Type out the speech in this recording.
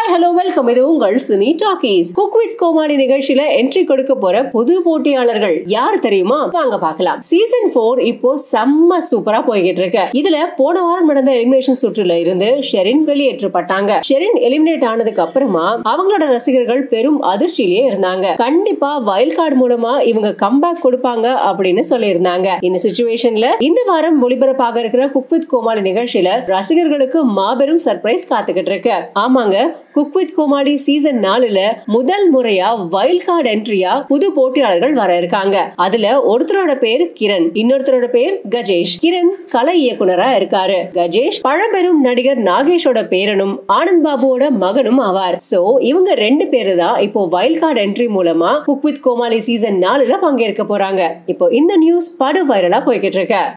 hello welcome இது உங்கள் cine talkies cook with Comali நிகழ்ச்சியில என்ட்ரி கொடுக்க போற புது போட்டியாளர்கள் யார் தெரியுமா வாங்க பார்க்கலாம் சீசன் போர் இப்போ செம்ம சூப்பரா போய்கிட்டு இருக்கு இதுல போன வாரம் நடந்த எலிமினேஷன் சுற்றுல இருந்து ஷெரின் வெளியேற்றப்பட்டாங்க ஷெரின் எலிமினேட் ஆனதுக்கு அப்புறமா அவங்களோட ரசிகர்கள் பெரும் அதிர்ச்சியிலேயே இருந்தாங்க கண்டிப்பா வைல்ட் கார்டு மூலமா இவங்க கம்பேக் கொடுப்பாங்க அப்படின்னு சொல்லியிருந்தாங்க இந்த சுச்சுவேஷன்ல இந்த வாரம் ஒளிபரப்பாக இருக்கிற குக் வித் கோமாளி நிகழ்ச்சியில ரசிகர்களுக்கு மாபெரும் சர்ப்ரைஸ் காத்துக்கிட்டு இருக்கு ஆமாங்க குக் வித் கோமாளி சீசன் நாலுல முதல் முறையா வைல்ட் கார்டு என்ட்ரியா புது போட்டியாளர்கள் வர இருக்காங்க அதுல ஒருத்தரோட பேர் கிரண் இன்னொருத்தரோட பேர் கஜேஷ் கிரண் கலை இயக்குனரா இருக்காரு கஜேஷ் பழம்பெரும் நடிகர் நாகேஷோட பேரனும் ஆனந்த் பாபுவோட மகனும் ஆவார் சோ இவங்க ரெண்டு பேரு தான் இப்போ வைல்ட் கார்டு என்ட்ரி மூலமா குக் வித் கோமாளி சீசன் நாலுல பங்கேற்க போறாங்க இப்போ இந்த நியூஸ் படு வைரலா போய்கிட்டு இருக்கு